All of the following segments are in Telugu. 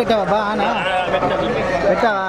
పెట్టావా బా అనా పెట్టావా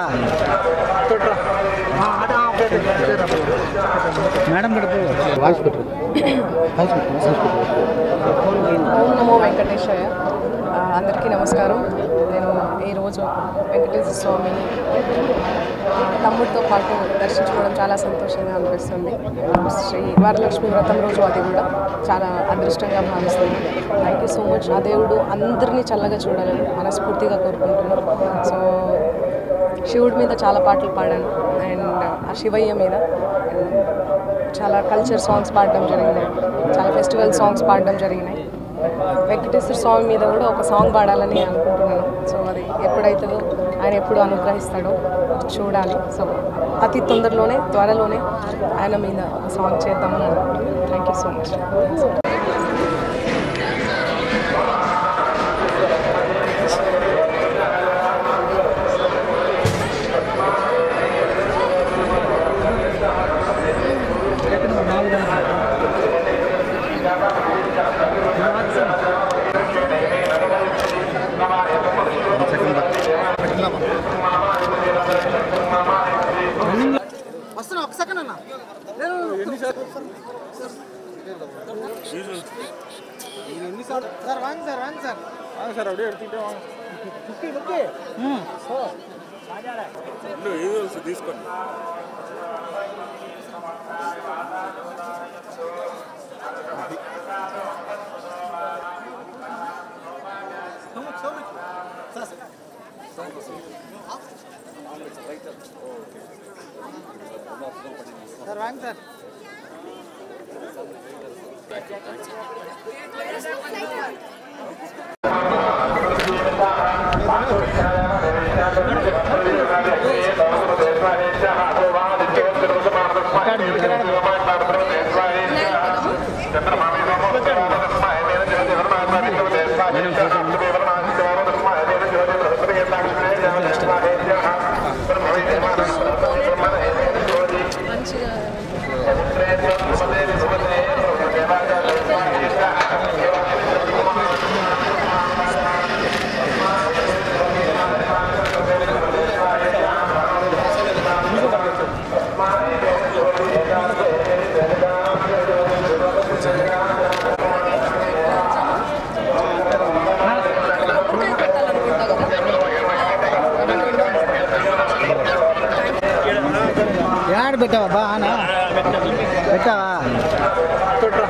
మేడం గడుపు వాయిస్ పెట్టు వాయిస్ పెట్టు వాయిస్ పెట్టు ఓం నమో వెంకటేశాయ ఆ, అందరికీ నమస్కారం నేను ఈరోజు వెంకటేశ్వర స్వామిని ఆ, తమ్ముడితో పాటు దర్శించుకోవడం చాలా సంతోషంగా అనిపిస్తుంది శ్రీ వరలక్ష్మి వ్రతం రోజు అది కూడా చాలా అదృష్టంగా భావిస్తుంది థ్యాంక్ యూ సో మచ్ ఆ దేవుడు అందరినీ చల్లగా చూడాలని మనస్ఫూర్తిగా కోరుకుంటున్నాను సో శివుడి మీద చాలా పాటలు పాడాను అండ్ ఆ శివయ్య మీద and చాలా కల్చర్ సాంగ్స్ పాడడం జరిగినాయి చాలా ఫెస్టివల్ సాంగ్స్ పాడడం జరిగినాయి వెంకటేశ్వర స్వామి మీద కూడా ఒక సాంగ్ పాడాలని అనుకుంటున్నాను సో అది ఎప్పుడైతుందో ఆయన ఎప్పుడు అనుగ్రహిస్తాడో చూడాలి సో అతి తొందరలోనే త్వరలోనే ఆయన మీద ఒక సాంగ్ చేద్దామని అనుకుంటున్నాను థ్యాంక్ యూ సో మచ్ వస్తున్నా ఒక సెకండ్ అన్న సార్ వాంగ్ సార్ వాంగ్ సార్ சார் அப்படியே எடுத்துக்கிட்டே வாங்க ముక్కి ముక్కి இல்லை இது తీసుకోండి సార్ వాంగ్ సార్ మంచిగా కొబ్బరికాయ పెట్టాలనుకుంటా కదా యాడ్ పెట్టావా బా అనా పెట్టావా